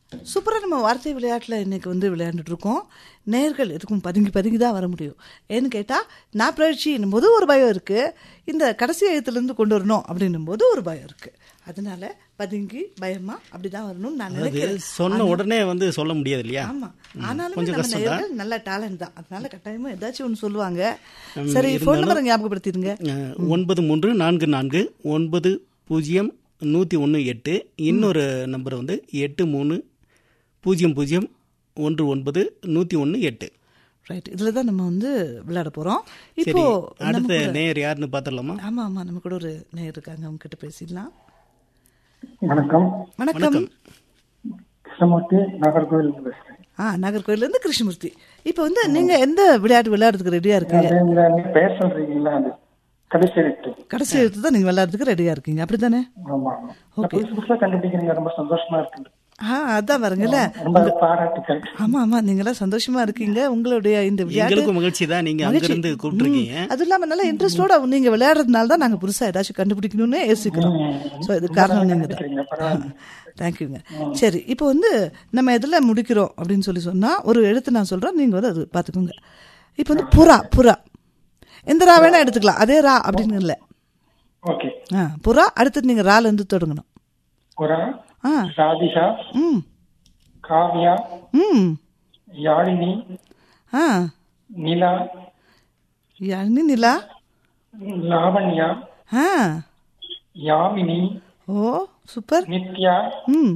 சூப்பராக நம்ம வார்த்தை விளையாட்டில் இன்னைக்கு வந்து விளையாண்டுட்டு இருக்கோம் நேர்கள் எதுக்கும் பதுங்கி பதுங்கி தான் வர முடியும் ஏன்னு கேட்டால் நான் பிரழ்ச்சின்னும் போது ஒரு பயம் இருக்குது இந்த கடைசி எழுத்துலேருந்து கொண்டு வரணும் அப்படின்னும் போது ஒரு பயம் இருக்குது அதனால பதுங்கி பயமா அப்படி தான் வரணும்னு நான் அது நினைக்கிறேன் சொன்ன உடனே வந்து சொல்ல முடியாது இல்லையா ஆமா ஆனாலும் கொஞ்சம் நம்ம கஷ்டம் தான் நேயர்கள் நல்ல டேலண்ட் தான் அதனால கட்டாயமா ஏதாச்சும் ஒன்று சொல்லுவாங்க சரி ஃபோன் நம்பரை ஞாபகப்படுத்திடுங்க அஹ், ஒன்பது மூன்று நான்கு நான்கு ஒன்பது பூஜ்ஜியம் நூற்றி ஒன்று எட்டு இன்னொரு நம்பர் வந்து எட்டு மூணு பூஜ்ஜியம் பூஜ்ஜியம் ஒன்று ஒன்பது நூற்றி ஒன்று எட்டு ரைட் இதில் தான் நம்ம வந்து விளையாட போகிறோம் சரி இப்போ அடுத்த நேயர் யாருன்னு பார்த்துடலாமா ஆமா ஆமா நம்ம கூட ஒரு நேயர் இருக்காங்க அவங்க கிட்ட பேசிடலாம் வணக்கம் வணக்கம் கிருஷ்ணமூர்த்தி நாகர்கோவில் பேசுறேன் ஆ நாகர்கோயில்ல இருந்து கிருஷ்ணமூர்த்தி இப்போ வந்து நீங்க எந்த விளையாட்டு விளையாடுறதுக்கு ரெடியா இருக்கீங்க நீங்க நீங்க பேர் சொல்றீங்களா அது கடைசி எழுத்து கடைசி எழுத்து தான் நீங்க விளையாடுறதுக்கு ரெடியா இருக்கீங்க அப்படித்தானே ஆமா ஆமா நான் புதுசு புதுசா கண்டுபிடிக்கிறீங்க ரொம்ப சந்தோஷமா இருக்கு ஆ அதான் பாருங்கல்ல ரொம்ப பாராட்டுக்கள் ஆமா ஆமா நீங்களாம் சந்தோஷமா இருக்கீங்க உங்களுடைய இந்த விளையாட்டு எங்களுக்கும் மகிழ்ச்சி தான் நீங்க அங்கிருந்து கூப்பிட்டுருக்கீங்க ம். அதுவும் இல்லாம நல்லா இன்ட்ரெஸ்டோட நீங்க விளையாடுறதுனால தான் நாங்க புதுசா ஏதாச்சும் கண்டுபிடிக்கணும்னு யோசிக்கிறோம் சோ இது காரணம் நீங்க சரிங்க, தான் பரவாயில்ல. தேங்க்யூங்க சரி இப்போ வந்து நம்ம எதுல முடிக்கிறோம் அப்படின்னு சொல்லி சொன்னா ஒரு எழுத்து நான் சொல்றேன் நீங்க வந்து அது பாத்துக்கோங்க இப்போ வந்து புறா புறா எந்த ரா வேணா எடுத்துக்கலாம் அதே ரா அப்படின்னு இல்லை ஓகே ஆ புறா அடுத்தது நீங்க ரால இருந்து தொடங்கணும் புறா ஆ ராதிகா ம் காவியா ம் யாழினி ஆ நிலா யாழினி நிலா லாவண்யா ஆ யாமினி ஓ சூப்பர் நித்யா ம்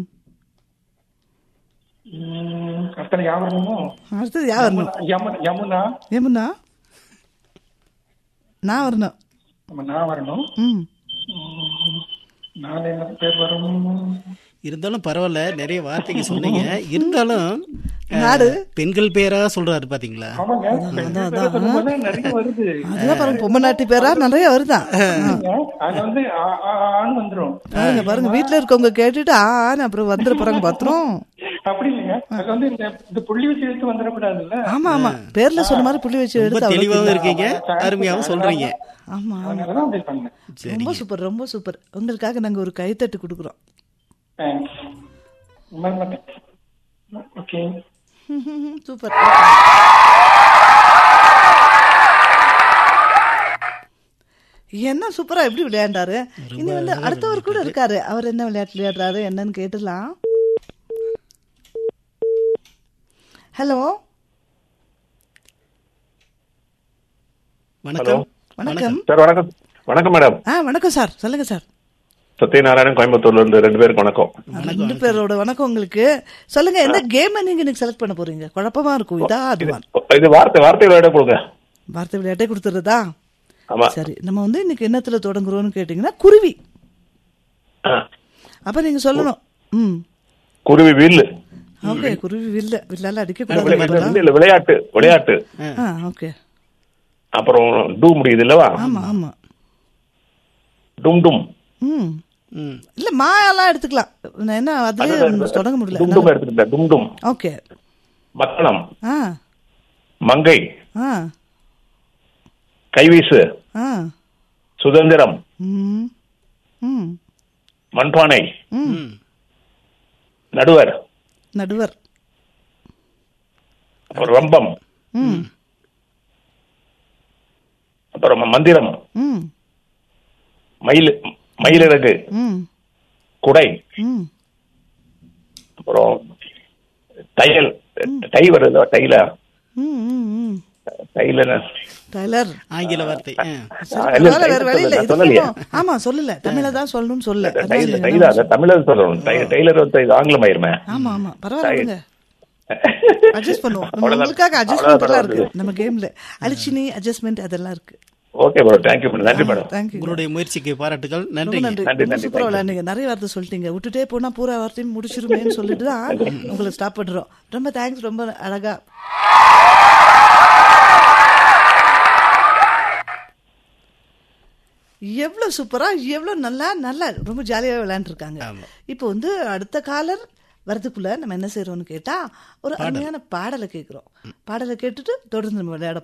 ம், அடுத்தது யா வரணுமோ அடுத்தது யா வரணும் யமுனா யமுனா யமுனா நான் வரணும் நம்ம நான் வரணும் ம் ம், நாலு என்ன பேர் வரும் இருந்தாலும் பரவாயில்ல நிறைய வார்த்தைக்கு சொன்னீங்க இருந்தாலும் அஹ், நாடு பெண்கள் பேரா சொல்றாரு பாத்தீங்க ஆமாங்க பெண்கள் பேரை சொல்லும்போது நிறைய வருது அதுதான் பாருங்க பொம்மநாட்டி பேரா நிறைய வருதான் அது வந்து ஆ- ஆ- ஆண் வந்துரும் பாருங்க பாருங்க வீட்டுல இருக்கவங்க கேட்டுட்டு ஆன்னு அப்புறம் வந்துட போறாங்க பாத்திரம் அப்படி இல்லைங்க அது வந்து இந்த இந்த புள்ளி வச்சு எடுத்து வந்துடக்கூடாதுல்ல ஆமா ஆமா பேர்ல சொன்ன மாதிரி புள்ளி வச்சு ரொம்ப எடுத்து அவ்வளவு தெளிவாகவும் இருக்கீங்க அருமையாகவும் சொல்றீங்க ஆமா அதனாலதான் அப்படி பண்ணேன் ரொம்ப சூப்பர் ரொம்ப சூப்பர் உங்களுக்காக நாங்க ஒரு கைத்தட்டு கொடுக்குறோம் தேங்க்ஸ் மறக்க மாட்டேன் ஓகே சூப்பர் என்ன சூப்பரா எப்படி விளையாண்டாரு இனி வந்து அடுத்தவர் கூட இருக்காரு அவர் என்ன விளையாட்டு விளையாடுறாரு என்னன்னு கேட்டுலாம் ஹலோ வணக்கம் வணக்கம் சார் வணக்கம் வணக்கம் மேடம் ஆ வணக்கம் சார் சொல்லுங்க சார் சத்யநாராயணன் கோயம்புத்தூர்ல இருந்து ரெண்டு பேருக்கு வணக்கம் ரெண்டு பேரோட வணக்கம் உங்களுக்கு சொல்லுங்க எந்த கேம் நீங்க இன்னைக்கு செலக்ட் பண்ண போறீங்க குழப்பமா இருக்கும் இதா அதுவா இது வார்த்தை வார்த்தை விளையாட கொடுங்க வார்த்தை விளையாட்டே கொடுத்துறதா ஆமா சரி நம்ம வந்து இன்னைக்கு என்னத்துல தொடங்குறோம்னு கேட்டீங்கன்னா குருவி ஆ. அப்ப நீங்க சொல்லணும் ம் குருவி வில்லு ஓகே குருவி வில்ல வில்லால அடிக்க வில்லு, கூடாது வில்லு, இல்ல விளையாட்டு விளையாட்டு ஆ ஓகே அப்புறம் டூ முடியுது இல்லவா ஆமா ஆமா டும் டும் ம் ம் இல்ல மாயெல்லாம் எடுத்துக்கலாம் நான் என்ன அதுலயே தொடங்க டும் முடியல டும் எடுத்துக்கிட்டேன் டும் டும் ஓகே மத்தளம் ஆ மங்கை ஆ கைவீசு ஆ சுதந்திரம் ம் ம் மண்பானை ம் நடுவர் நடுவர் அப்புறம் ரம்பம் ம் அப்புறம் மந்திரம் ம் மயில் மயிலிறகு ம் குடை ம் அப்புறம் தையல் டை வருது டைல ம் ம் ம் டைல டைலர் ஆங்கில வார்த்தை ஆ. சரி, பரவாயில்ல, வேற வழி இல்ல. இது சொல்லலையா இன்னும் ஆமா சொல்லல தமிழ தான் சொல்லணும்னு சொல்ல டைலர் டைலர் அந்த தமிழர் சொல்லணும் டை- டெய்லர் வந்து இது ஆங்கிலம் ஆயிருமே ஆமா ஆமா பரவாயில்ல அட்ஜஸ்ட் பண்ணுவோம் நம்ம அவ்வளவுதான். உங்களுக்காக அட்ஜஸ்ட்மெண்ட் எல்லாம் அவ்வளவுதான் இருக்கு நம்ம கேம்ல அலிச்சினி அட்ஜஸ்ட்மெண்ட் அதெல்லாம் இருக்கு ஓகே மேடம் தேங்க்யூ மேடம் நன்றி மேடம் தேங்க்யூ உங்களுடைய முயற்சிக்கு பாராட்டுகள் ரொம்ப நன்றி நன்றி நன்றி, ரொம்ப நன்றி, சூப்பரா விளையாடுங்க நிறைய வார்த்தை சொல்லிட்டீங்க விட்டுட்டே போனா பூரா வார்த்தையும் முடிச்சிருமேன்னு சொல்லிட்டு தான் உங்களை ஸ்டாப் பண்றோம் ரொம்ப தேங்க்ஸ் ரொம்ப அழகா எவ்வளவு சூப்பரா எவ்வளவு நல்லா நல்லா ரொம்ப ஜாலியா விளையாண்டுருக்காங்க ஆமா. இப்போ வந்து அடுத்த காலர் வரதுக்குள்ள நம்ம என்ன செய்யறோம்னு கேட்டா ஒரு அருமையான பாடலை கேட்கிறோம் பாடலை கேட்டுட்டு தொடர்ந்து நம்ம விளையாட